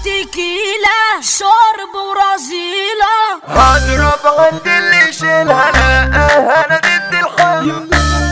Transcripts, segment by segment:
تكيلة شرب ورزيلة هضرب عند اللي يشيلها لا انا ضد الحب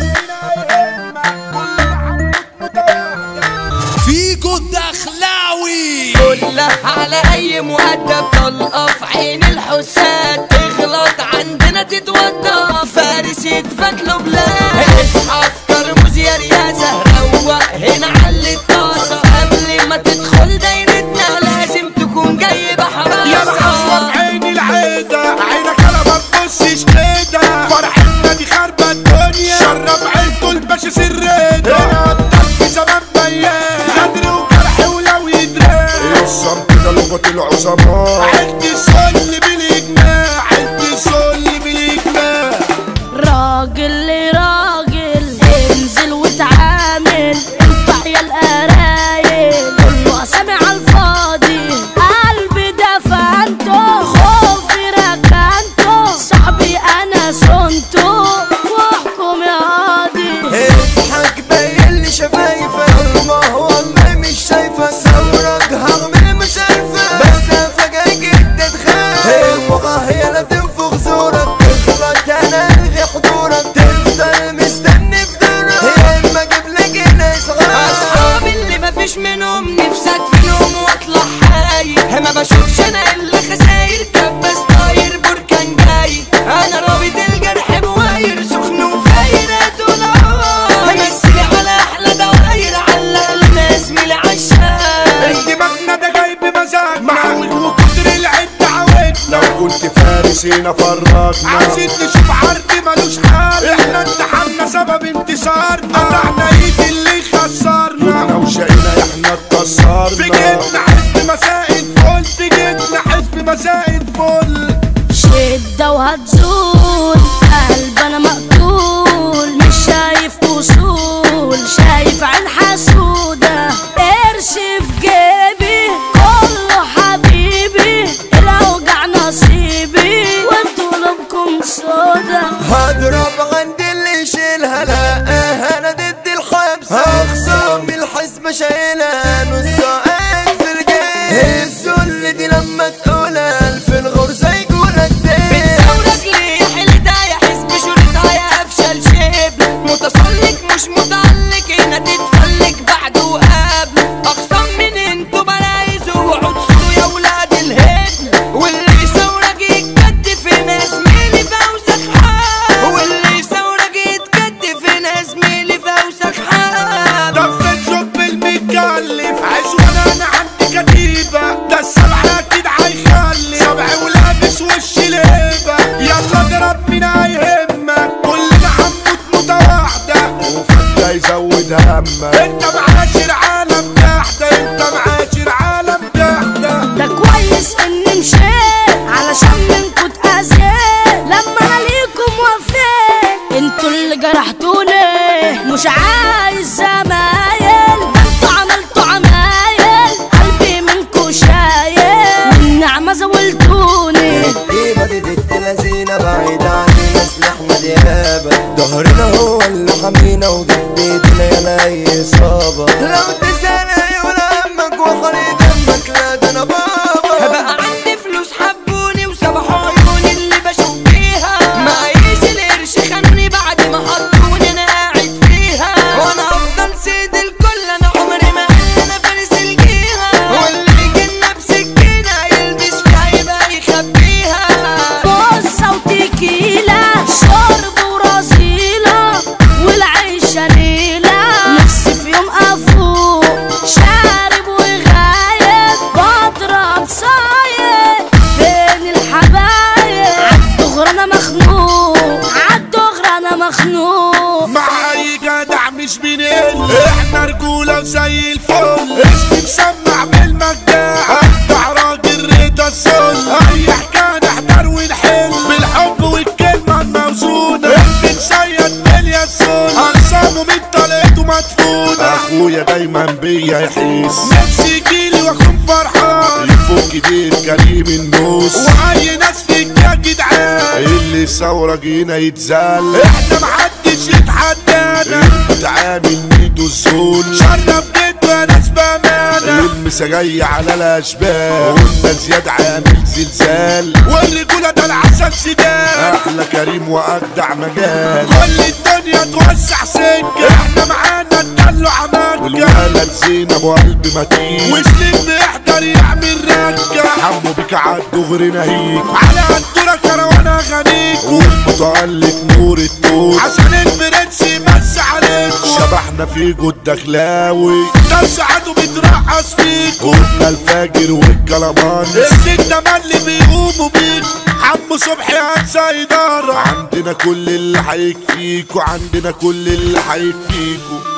فيكو الدخلاوي كلها على اي مؤدب طلقه في عين الحساد تغلط عندنا تتوضى فارس يدفك له بلاد اصحى في كرموز يا رياسه روق هنا علي الطاسه قبل ما تدخل دايرتنا لازم تكون جاي بحراسه يا الحصوة في عيني العيدة عينك انا ما تبصش كده فرحتنا دي خربة الدنيا شرف عيلته الباشا سريدة انا ابطال في زمان ميال غدر وجرح ولو يدري الصمت ده لغة العظماء عيلتي السل بالاجماع عيلتي السل بالاجماع راجل لراجل انزل وتعامل انت يا القرايل كله سامع الفاضي قلبي دفنته خوفي ركنته صاحبي انا صنته واحكم يا قاضي اضحك باين لي شفايفك ما هو والله مش شايفة ثورك هعمل مش عارفة بس فجأة جدا تخاف والله هي لا تنفخ زورك تغلط انا الغي حضورك تفضل مستني في دورك يا اما اجيب لك هنا اصحابي اللي مفيش منهم نفسي ادفنهم واطلع حي ما بشوفش انا الا خساير كبس طاير بركان جاي انا رابط الجرح بواير سخن وفاير ادول همثلي على احلى دواير علق لنا زميلي عالشاي دماغنا ده جاي بمزاج معود وكتر العد عودنا لو كنت فارس هنا فرجنا عايزين نشوف عرض ملوش حل احنا امتحنا سبب انتصارنا قطعنا ايد اللي خسرنا كنا وشقينا احنا اتكسرنا في جيتنا حزب مساء الفل في جيتنا حزب مساء الفل شدة وهتزول قلب انا مقتول مش شايف اصول شايف عين حسودة قرش في جيبي كله حبيبي الاوجع نصيبي وانتوا قلوبكم سودا هضرب عند اللي يشيلها لا انا ضد الحبس اخصم الحزب شايلها نص ساعات في الجيش الذل دي لما تقولها في الغرزة يقولك دي بتصورك ليه حل ده يا حزب شرطة يا افشل شبل متسلك مش متعلق هنا تتفلك بعد وقبل اقسم من انتوا بلايز وعود يا ولاد الهدن واللي يصورك يتكتف هنا زميلي فوزك حال واللي يصورك يتكتف هنا زميلي فوزك حال دفت شوب المتكلف عايش وانا انا عندي كتيبة ده السبع اكيد هيخلي سبع ولابس وش ليبة يلا اضرب مين هيهمك كلنا هنموت موتة واحدة وفجأة يزود همك انت معاشر عالم تحت انت معاشر عالم تحت ده كويس اني مشيت علشان منكوا اتأذيت لما انا ليكم وفيت انتوا اللي جرحتوني مش عايز زمايل ده انتوا عملتوا عمايل قلبي منكوا شايل والنعمة زولتوني الطيبة دي بنت لذينة بعيدة عننا سلاحنا ديابة ظهرنا هو اللي حمينا وجد ايدينا يا اي اصابة لو تسأل عيون همك وحري دمك لا ده انا بابا بقى عندي فلوس حبوني وسبحوا عيوني اللي بشوف بيها معيش القرش خانوني بعد ما حطوني انا قاعد فيها وانا افضل سيد الكل انا عمري ما قل انا فارس الجيها واللي جنة بسكينة يلبس فيها يبقى يخبيها بصة وتكيلة شرب ورزيلة والعيشة ليلة نفسي في يوم أفوق شارب وغايب بضرب صايد فين الحبايب عالدغري أنا مخنوق عالدغري أنا مخنوق مع اي جدع مش بنقل احنا رجولة وزي الفل اسمي مسمع بالمجدع ابدع راجل رضا السل اي حكاية نحضر ونحل بالحب والكلمة الموزونة بنسيد مليان سل اقسامه من طلعته مدفونة اخويا دايما بيا يحس نفسي يجيلي واكون فرحان يفوق كتير كريم النوس واي ناس فيك يا جدعان اللي ثورة جينا يتزل احنا محدش يتحدانا المتعامل ميدو الزول شرف جدا ناس بامانة المسا جاي على الاشبال قلنا زياد عامل زلزال والرجولة ده العسل سدال احلى كريم واجدع مجال كل الدنيا توسع سكة احنا معانا الدلو عمكة والولد زينب وقلب متين وسليم بيحضر يعمل ركة حمو بك عالدغري ناهيك على الدورة كروانة غنيك والمتألق نور التوت عشان البرنس يمس عليكم شبحنا في جود دخلاوي ده ساعته بترقص فيك قلنا الفاجر والكلمان الستة ما اللي بيقوموا بيك حمو صبحي هنسى إدارة عندنا كل اللي هيكفيكوا عندنا كل اللي هيكفيكوا